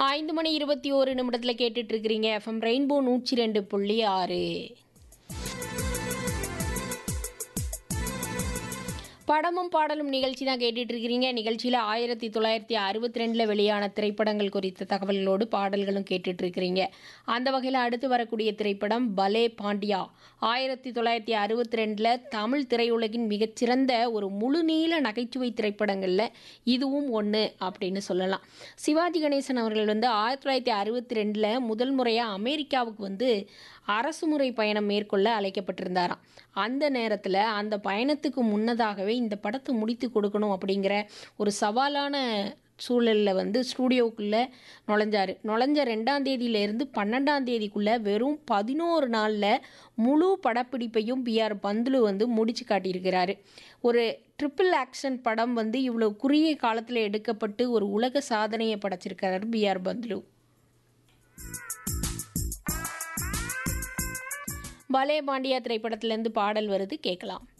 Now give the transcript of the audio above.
ஐந்து மணி இருபத்தி ஓரு நிமிடத்தில் கேட்டுட்டு இருக்கிறீங்க எஃப்எம் ரெயின்போ நூற்றி ரெண்டு புள்ளி ஆறு படமும் பாடலும் நிகழ்ச்சி தான் கேட்டுட்டு இருக்கிறீங்க நிகழ்ச்சியில் ஆயிரத்தி தொள்ளாயிரத்தி அறுபத்தி ரெண்டில் வெளியான திரைப்படங்கள் குறித்த தகவல்களோடு பாடல்களும் கேட்டுட்டு இருக்கிறீங்க அந்த வகையில் அடுத்து வரக்கூடிய திரைப்படம் பலே பாண்டியா ஆயிரத்தி தொள்ளாயிரத்தி அறுபத்தி ரெண்டில் தமிழ் திரையுலகின் மிகச்சிறந்த ஒரு முழுநீள நகைச்சுவை திரைப்படங்களில் இதுவும் ஒன்று அப்படின்னு சொல்லலாம் சிவாஜி கணேசன் அவர்கள் வந்து ஆயிரத்தி தொள்ளாயிரத்தி அறுபத்தி ரெண்டில் முதல் முறையாக அமெரிக்காவுக்கு வந்து அரசுமுறை பயணம் மேற்கொள்ள அழைக்கப்பட்டிருந்தாராம் அந்த நேரத்தில் அந்த பயணத்துக்கு முன்னதாகவே இந்த படத்தை முடித்து கொடுக்கணும் அப்படிங்கிற ஒரு சவாலான சூழலில் வந்து ஸ்டூடியோவுக்குள்ளே நுழைஞ்சார் நுழைஞ்ச ரெண்டாம் தேதியிலேருந்து பன்னெண்டாம் தேதிக்குள்ளே வெறும் பதினோரு நாளில் முழு படப்பிடிப்பையும் பிஆர் பந்துலு வந்து முடிச்சு காட்டியிருக்கிறாரு ஒரு ட்ரிபிள் ஆக்ஷன் படம் வந்து இவ்வளோ குறுகிய காலத்தில் எடுக்கப்பட்டு ஒரு உலக சாதனையை படைச்சிருக்கிறார் பிஆர் பந்துலு பலே பாண்டியா திரைப்படத்திலேருந்து பாடல் வருது கேட்கலாம்